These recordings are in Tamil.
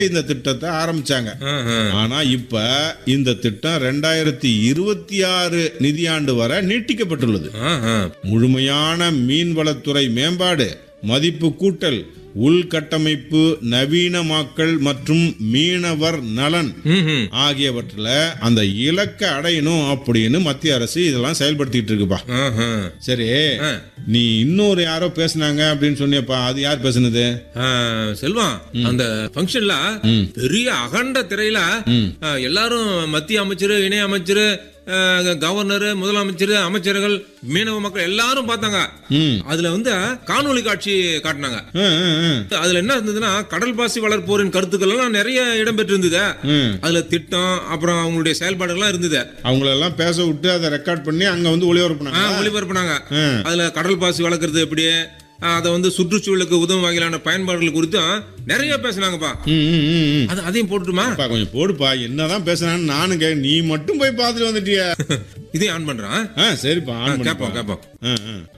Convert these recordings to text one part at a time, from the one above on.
இந்த திட்டத்தை ஆரம்பிச்சாங்க ஆ, ஆ. ஆனா இப்ப இந்த திட்டம் ரெண்டாயிரத்தி இருபத்தி ஆறு நிதியாண்டு வரை நீட்டிக்கப்பட்டுள்ளது ஆ, ஆ. முழுமையான மீன்வளத்துறை மேம்பாடு மதிப்பு கூட்டல் உள்கட்டமைப்பு நவீனமாக்கல் மற்றும் மீனவர் நலன் ம், ம். ஆகியவற்றில் அந்த இலக்கை அடையணும் அப்படின்னு மத்திய அரசு இதெல்லாம் செயல்படுத்திட்டு இருக்குப்பா ஆ, ஆ. சரி ஆ. நீ இன்னொரு யாரோ பேசுனாங்க அப்படின்னு சொன்னியப்பா அது யார் பேசுனது ஆ, செல்வம் அந்த ஃபங்க்ஷன்ல பெரிய அகண்ட திரையில ஆ, எல்லாரும் மத்திய அமைச்சர் இணை அமைச்சர் கவர்னர் முதலமைச்சர் அமைச்சர்கள் மீனவ மக்கள் எல்லாரும் பார்த்தாங்க ம் அதுல வந்து காணொளி காட்சி காட்டினாங்க ஆ, ஆ, ஆ. அதுல என்ன இருந்ததுன்னா கடல் பாசி வளர்ப்போரின் கருத்துக்கள் எல்லாம் நிறைய இடம்பெற்று இருந்தது ம். அதுல திட்டம் அப்புறம் அவங்களுடைய செயல்பாடுகள்லாம் இருந்தது அவங்களெல்லாம் பேச விட்டு அதை ரெக்கார்ட் பண்ணி அங்க வந்து ஆ, ஒளிபரப்புனாங்க ஒளிபரப்புனாங்க ஆ. அதுல கடல் பாசி வளர்க்கறது எப்படி ஆ, அதை வந்து சுற்றுச்சூழலுக்கு உதவும் வகையிலான பயன்பாடுகள் குறித்தும் நிறைய பேசுனாங்கப்பா ம், ம், ம், ம். அது அதையும் போட்டுட்டுமா அப்பா, கொஞ்சம் போடுப்பா என்னதான் பேசுறான்னு நானும் கே நீ மட்டும் போய் பார்த்துட்டு வந்துட்டியா இதையும் ஆன் பண்றான் ஆ சரிப்பா ஆன் கேப்போம் பண்ணிப்பா. கேப்போம் ஆ, ஆ.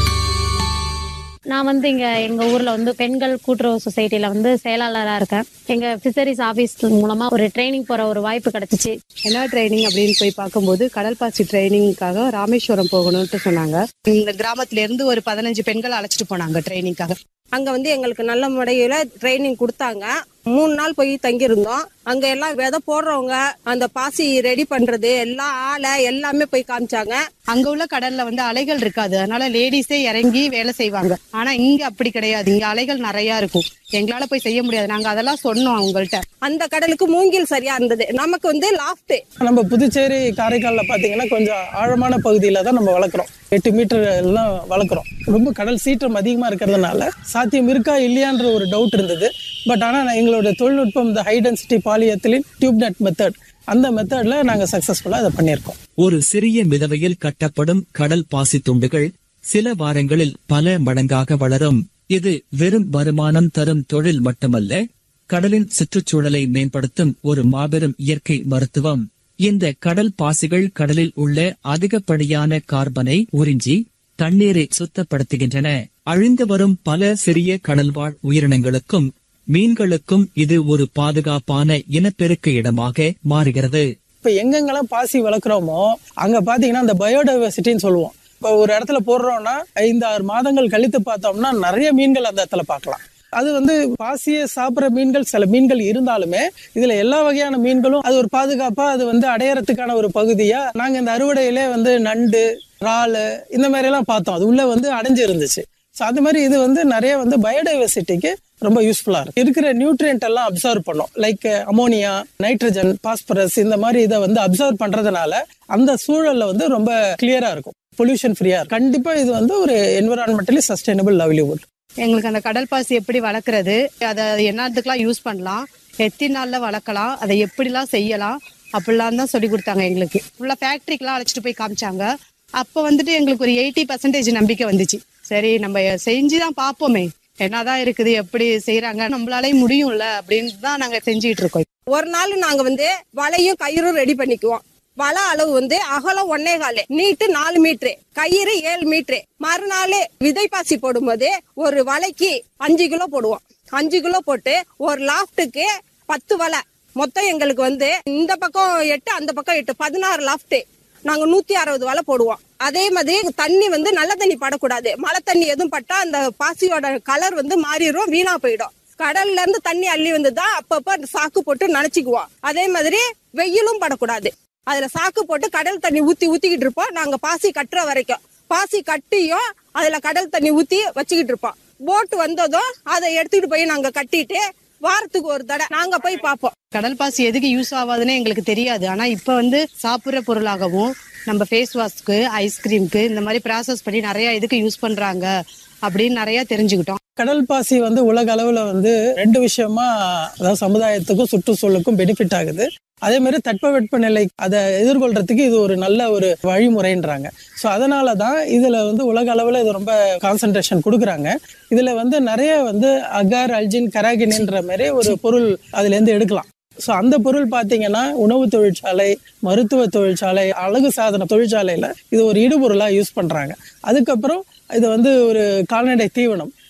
நான் வந்து இங்க எங்க ஊர்ல வந்து பெண்கள் கூட்டுறவு சொசைட்டில வந்து செயலாளரா இருக்கேன் எங்க பிஷரிஸ் ஆபீஸ் மூலமா ஒரு ட்ரைனிங் போற ஒரு வாய்ப்பு கிடைச்சிச்சு என்ன ட்ரைனிங் அப்படின்னு போய் பார்க்கும்போது கடல் பாசி ட்ரைனிங்காக ராமேஸ்வரம் போகணும்னு சொன்னாங்க இந்த கிராமத்துல இருந்து ஒரு பதினஞ்சு பெண்கள் அழைச்சிட்டு போனாங்க ட்ரைனிங்காக அங்க வந்து எங்களுக்கு நல்ல முறையில ட்ரைனிங் கொடுத்தாங்க மூணு நாள் போய் தங்கியிருந்தோம் அங்க எல்லாம் விதை போடுறவங்க அந்த பாசி ரெடி பண்றது எல்லா ஆளை எல்லாமே போய் காமிச்சாங்க அங்க உள்ள கடல்ல வந்து அலைகள் இருக்காது அதனால லேடிஸே இறங்கி வேலை செய்வாங்க ஆனா இங்க அப்படி கிடையாது இங்க அலைகள் நிறைய இருக்கும் எங்களால போய் செய்ய முடியாது நாங்க அதெல்லாம் சொன்னோம் அவங்கள்ட்ட அந்த கடலுக்கு மூங்கில் சரியா இருந்தது நமக்கு வந்து லாஃப்ட் நம்ம புதுச்சேரி காரைக்கால்ல பாத்தீங்கன்னா கொஞ்சம் ஆழமான பகுதியில தான் நம்ம வளர்க்குறோம் எட்டு மீட்டர் எல்லாம் வளர்க்குறோம் ரொம்ப கடல் சீற்றம் அதிகமா இருக்கிறதுனால சாத்தியம் இருக்கா இல்லையான்ற ஒரு டவுட் இருந்தது பட் ஆனா நான் எங்களோட தொழில்நுட்பம் இந்த high density polyethylene tube net method அந்த மெத்தட்ல நாங்க சக்சஸ்ஃபுல்லா அதை பண்ணியிருக்கோம் ஒரு சிறிய மிதவையில் கட்டப்படும் கடல் பாசி துண்டுகள் சில வாரங்களில் பல மடங்காக வளரும் இது வெறும் வருமானம் தரும் தொழில் மட்டுமல்ல கடலின் சுற்றுச்சூழலை மேம்படுத்தும் ஒரு மாபெரும் இயற்கை மருத்துவம் இந்த கடல் பாசிகள் கடலில் உள்ள அதிகப்படியான கார்பனை உறிஞ்சி தண்ணீரை சுத்தப்படுத்துகின்றன அழிந்து வரும் பல சிறிய கடல்வாழ் உயிரினங்களுக்கும் மீன்களுக்கும் இது ஒரு பாதுகாப்பான இனப்பெருக்க இடமாக மாறுகிறது இப்ப எங்கெங்கெல்லாம் பாசி வளர்க்குறோமோ அங்க பாத்தீங்கன்னா அந்த பயோடைவர்சிட்டின்னு சொல்லுவோம் இப்போ ஒரு இடத்துல போடுறோம்னா ஐந்து ஆறு மாதங்கள் கழித்து பார்த்தோம்னா நிறைய மீன்கள் அந்த இடத்துல பார்க்கலாம் அது வந்து பாசியை சாப்பிட்ற மீன்கள் சில மீன்கள் இருந்தாலுமே இதுல எல்லா வகையான மீன்களும் அது ஒரு பாதுகாப்பா அது வந்து அடையறதுக்கான ஒரு பகுதியா நாங்க இந்த அறுவடையிலே வந்து நண்டு இறாலு இந்த மாதிரி எல்லாம் பார்த்தோம் அது உள்ள வந்து அடைஞ்சு இருந்துச்சு ஸோ அது மாதிரி இது வந்து நிறைய வந்து பயோடைவர்சிட்டிக்கு ரொம்ப யூஸ்ஃபுல்லா இருக்கு இருக்கிற நியூட்ரியன்ட் எல்லாம் அப்சர்வ் பண்ணும் லைக் அமோனியா நைட்ரஜன் பாஸ்பரஸ் இந்த மாதிரி இதை வந்து அப்சர்வ் பண்றதுனால அந்த சூழல்ல வந்து ரொம்ப கிளியரா இருக்கும் பொல்யூஷன் ஃப்ரீயா இருக்கும் கண்டிப்பா இது வந்து ஒரு என்விரான்மெண்டலி சஸ்டைனபிள் லவ்லிவுட் எங்களுக்கு அந்த கடல் பாசி எப்படி வளர்க்குறது அதை என்னத்துக்கெல்லாம் யூஸ் பண்ணலாம் எத்தனை நாள்ல வளர்க்கலாம் அதை எப்படிலாம் செய்யலாம் அப்படிலாம் தான் சொல்லி கொடுத்தாங்க எங்களுக்கு ஃபுல்லா ஃபேக்டரிக்கெல்லாம் அழைச்சிட்டு போய் காமிச்சாங்க அப்போ வந்துட்டு எங்களுக்கு ஒரு எயிட்டி பர்சன்டேஜ் நம்பிக்கை வந்துச்சு சரி நம்ம செஞ்சு தான் பார்ப்போமே என்னதான் இருக்குது எப்படி செய்யறாங்க நம்மளாலே முடியும்ல அப்படின்னு தான் நாங்க செஞ்சுட்டு இருக்கோம் ஒரு நாள் நாங்க வந்து வலையும் கயிறும் ரெடி பண்ணிக்குவோம் வலை அளவு வந்து அகலம் ஒன்னே காலு நீட்டு நாலு மீட்டரு கயிறு ஏழு மீட்டரு மறுநாள் விதை பாசி போடும்போது ஒரு வலைக்கு அஞ்சு கிலோ போடுவோம் அஞ்சு கிலோ போட்டு ஒரு லாஃப்ட்டுக்கு பத்து வலை மொத்தம் எங்களுக்கு வந்து இந்த பக்கம் எட்டு அந்த பக்கம் எட்டு பதினாறு லாஃப்ட் நாங்க நூத்தி அறுபது வலை போடுவோம் அதே மாதிரி தண்ணி வந்து நல்ல தண்ணி படக்கூடாது மழை தண்ணி எதுவும் பட்டா அந்த பாசியோட கலர் வந்து மாறிடும் வீணா போயிடும் கடல்ல இருந்து தண்ணி அள்ளி வந்து தான் அப்பப்ப அந்த சாக்கு போட்டு நனைச்சிக்குவோம் அதே மாதிரி வெயிலும் படக்கூடாது அதுல சாக்கு போட்டு கடல் தண்ணி ஊத்தி ஊத்திக்கிட்டு இருப்போம் நாங்க பாசி கட்டுற வரைக்கும் பாசி கட்டியும் அதுல கடல் தண்ணி ஊத்தி வச்சுக்கிட்டு இருப்போம் போட் வந்ததும் அதை எடுத்துக்கிட்டு போய் நாங்க கட்டிட்டு வாரத்துக்கு ஒரு தடவை நாங்க போய் பார்ப்போம் கடல் பாசி எதுக்கு யூஸ் ஆகாதுன்னு எங்களுக்கு தெரியாது ஆனா இப்ப வந்து சாப்பிடுற பொருளாகவும் நம்ம ஃபேஸ் வாஷ்க்கு ஐஸ்கிரீம்க்கு இந்த மாதிரி ப்ராசஸ் பண்ணி நிறைய இதுக்கு யூஸ் பண்றாங்க அப்படின்னு நிறைய தெரிஞ்சுக்கிட்டோம் கடல் பாசி வந்து உலக அளவுல வந்து ரெண்டு விஷயமா அதாவது சமுதாயத்துக்கும் சுற்றுச்சூழலுக்கும் பெனிஃபிட் ஆகுது அதே மாதிரி தட்பவெட்ப நிலை அதை எதிர்கொள்றதுக்கு இது ஒரு நல்ல ஒரு வழிமுறைன்றாங்க ஸோ அதனால தான் இதுல வந்து உலக அளவுல இது ரொம்ப கான்சன்ட்ரேஷன் கொடுக்குறாங்க இதுல வந்து நிறைய வந்து அகார் அல்ஜின் கராகின்ன்ற மாதிரி ஒரு பொருள் அதுல இருந்து எடுக்கலாம் ஸோ அந்த பொருள் பார்த்தீங்கன்னா உணவு தொழிற்சாலை மருத்துவ தொழிற்சாலை அழகு சாதன தொழிற்சாலையில் இது ஒரு இடுபொருளாக யூஸ் பண்ணுறாங்க அதுக்கப்புறம் இது வந்து ஒரு கால்நடை தீவனம்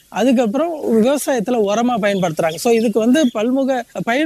அதுக்கப்புறம் விவசாயத்துல உரமா பயன்படுத்துறாங்க ஸோ இதுக்கு வந்து பல்முக பயன்